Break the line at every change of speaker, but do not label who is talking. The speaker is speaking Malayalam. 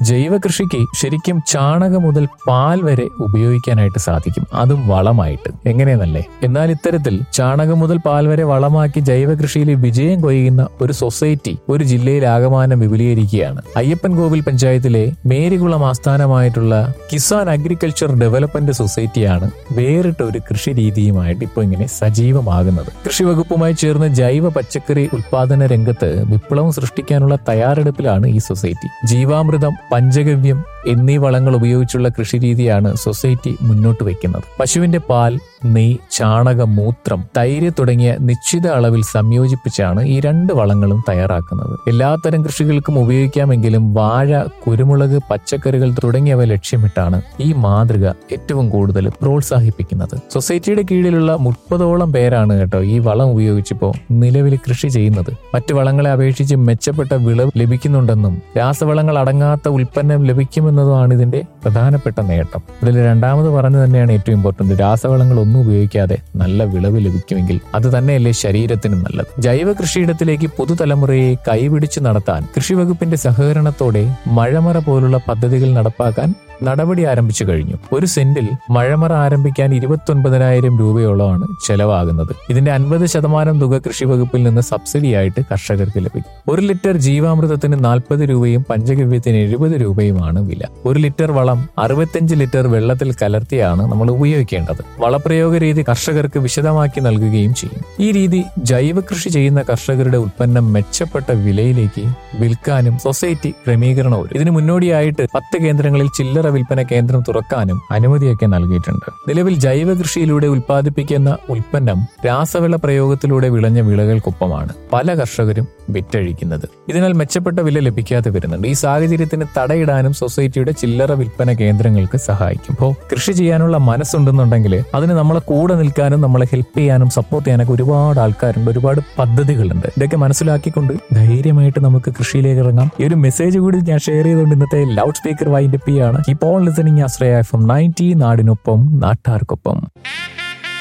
ജൈവ കൃഷിക്ക് ശരിക്കും ചാണകം മുതൽ പാൽ വരെ ഉപയോഗിക്കാനായിട്ട് സാധിക്കും അതും വളമായിട്ട് എങ്ങനെയെന്നല്ലേ എന്നാൽ ഇത്തരത്തിൽ ചാണകം മുതൽ പാൽ വരെ വളമാക്കി ജൈവ കൃഷിയിൽ വിജയം കൊയ്യുന്ന ഒരു സൊസൈറ്റി ഒരു ജില്ലയിൽ ആകമാനം വിപുലീകരിക്കുകയാണ് അയ്യപ്പൻ കോവിൽ പഞ്ചായത്തിലെ മേരികുളം ആസ്ഥാനമായിട്ടുള്ള കിസാൻ അഗ്രികൾച്ചർ ഡെവലപ്മെന്റ് സൊസൈറ്റിയാണ് വേറിട്ട ഒരു കൃഷി രീതിയുമായിട്ട് ഇപ്പോൾ ഇങ്ങനെ സജീവമാകുന്നത് കൃഷി വകുപ്പുമായി ചേർന്ന് ജൈവ പച്ചക്കറി ഉൽപാദന രംഗത്ത് വിപ്ലവം സൃഷ്ടിക്കാനുള്ള തയ്യാറെടുപ്പിലാണ് ഈ സൊസൈറ്റി ജീവാമൃതം പഞ്ചഗവ്യം എന്നീ വളങ്ങൾ ഉപയോഗിച്ചുള്ള കൃഷിരീതിയാണ് സൊസൈറ്റി മുന്നോട്ട് വയ്ക്കുന്നത് പശുവിന്റെ പാൽ നെയ് ചാണകം മൂത്രം തൈര് തുടങ്ങിയ നിശ്ചിത അളവിൽ സംയോജിപ്പിച്ചാണ് ഈ രണ്ട് വളങ്ങളും തയ്യാറാക്കുന്നത് എല്ലാത്തരം കൃഷികൾക്കും ഉപയോഗിക്കാമെങ്കിലും വാഴ കുരുമുളക് പച്ചക്കറികൾ തുടങ്ങിയവ ലക്ഷ്യമിട്ടാണ് ഈ മാതൃക ഏറ്റവും കൂടുതൽ പ്രോത്സാഹിപ്പിക്കുന്നത് സൊസൈറ്റിയുടെ കീഴിലുള്ള മുപ്പതോളം പേരാണ് കേട്ടോ ഈ വളം ഉപയോഗിച്ചിപ്പോ നിലവിൽ കൃഷി ചെയ്യുന്നത് മറ്റു വളങ്ങളെ അപേക്ഷിച്ച് മെച്ചപ്പെട്ട വിളവ് ലഭിക്കുന്നുണ്ടെന്നും രാസവളങ്ങൾ അടങ്ങാത്ത ഉൽപ്പന്നം ലഭിക്കുമെന്നതുമാണ് ഇതിന്റെ പ്രധാനപ്പെട്ട നേട്ടം ഇതിൽ രണ്ടാമത് പറഞ്ഞു തന്നെയാണ് ഏറ്റവും ഇമ്പോർട്ടന്റ് രാസവളങ്ങൾ ഒന്നും ഉപയോഗിക്കാതെ നല്ല വിളവ് ലഭിക്കുമെങ്കിൽ അത് തന്നെയല്ലേ ശരീരത്തിനും നല്ലത് ജൈവ കൃഷിയിടത്തിലേക്ക് പുതുതലമുറയെ കൈപിടിച്ചു നടത്താൻ കൃഷി വകുപ്പിന്റെ സഹകരണത്തോടെ മഴമറ പോലുള്ള പദ്ധതികൾ നടപ്പാക്കാൻ നടപടി ആരംഭിച്ചു കഴിഞ്ഞു ഒരു സെന്റിൽ മഴമറ ആരംഭിക്കാൻ ഇരുപത്തി ഒൻപതിനായിരം രൂപയോളമാണ് ചെലവാകുന്നത് ഇതിന്റെ അൻപത് ശതമാനം തുക കൃഷി വകുപ്പിൽ നിന്ന് സബ്സിഡിയായിട്ട് കർഷകർക്ക് ലഭിക്കും ഒരു ലിറ്റർ ജീവാമൃതത്തിന് നാൽപ്പത് രൂപയും പഞ്ചഗവ്യത്തിന് എഴുപത് രൂപയുമാണ് വില ഒരു ലിറ്റർ വളം അറുപത്തഞ്ച് ലിറ്റർ വെള്ളത്തിൽ കലർത്തിയാണ് നമ്മൾ ഉപയോഗിക്കേണ്ടത് വളപ്രയോഗ രീതി കർഷകർക്ക് വിശദമാക്കി നൽകുകയും ചെയ്യും ഈ രീതി ജൈവ കൃഷി ചെയ്യുന്ന കർഷകരുടെ ഉൽപ്പന്നം മെച്ചപ്പെട്ട വിലയിലേക്ക് വിൽക്കാനും സൊസൈറ്റി ക്രമീകരണം ഒരുക്കും. ഇതിന് മുന്നോടിയായിട്ട് പത്ത് കേന്ദ്രങ്ങളിൽ ചില്ലറ വിൽപ്പന കേന്ദ്രം തുറക്കാനും അനുമതിയൊക്കെ നൽകിയിട്ടുണ്ട് നിലവിൽ ജൈവ കൃഷിയിലൂടെ ഉൽപ്പാദിപ്പിക്കുന്ന ഉൽപ്പന്നം രാസവള പ്രയോഗത്തിലൂടെ വിളഞ്ഞ വിളകൾക്കൊപ്പമാണ് പല കർഷകരും വിറ്റഴിക്കുന്നത് ഇതിനാൽ മെച്ചപ്പെട്ട വില ലഭിക്കാതെ വരുന്നുണ്ട് ഈ സാഹചര്യത്തിന് തടയിടാനും സൊസൈറ്റിയുടെ ചില്ലറ വിൽപ്പന കേന്ദ്രങ്ങൾക്ക് സഹായിക്കും അപ്പോൾ കൃഷി ചെയ്യാനുള്ള മനസ്സുണ്ടെന്നുണ്ടെങ്കിൽ അതിന് നമ്മളെ കൂടെ നിൽക്കാനും നമ്മളെ ഹെൽപ്പ് ചെയ്യാനും സപ്പോർട്ട് ചെയ്യാനൊക്കെ ഒരുപാട് ആൾക്കാരുണ്ട് ഒരുപാട് പദ്ധതികളുണ്ട് ഇതൊക്കെ മനസ്സിലാക്കിക്കൊണ്ട് ധൈര്യമായിട്ട് നമുക്ക് കൃഷിയിലേക്ക് ഇറങ്ങാം ഈ ഒരു മെസ്സേജ് കൂടി ഞാൻ ഷെയർ ചെയ്തുകൊണ്ട് ഇന്നത്തെ ലൗഡ് സ്പീക്കർ വൈൻഡപ്പ് ചെയ്യാണ് keep on listening Ashraya F M ninety നാടിനൊപ്പം നാട്ടാർക്കൊപ്പം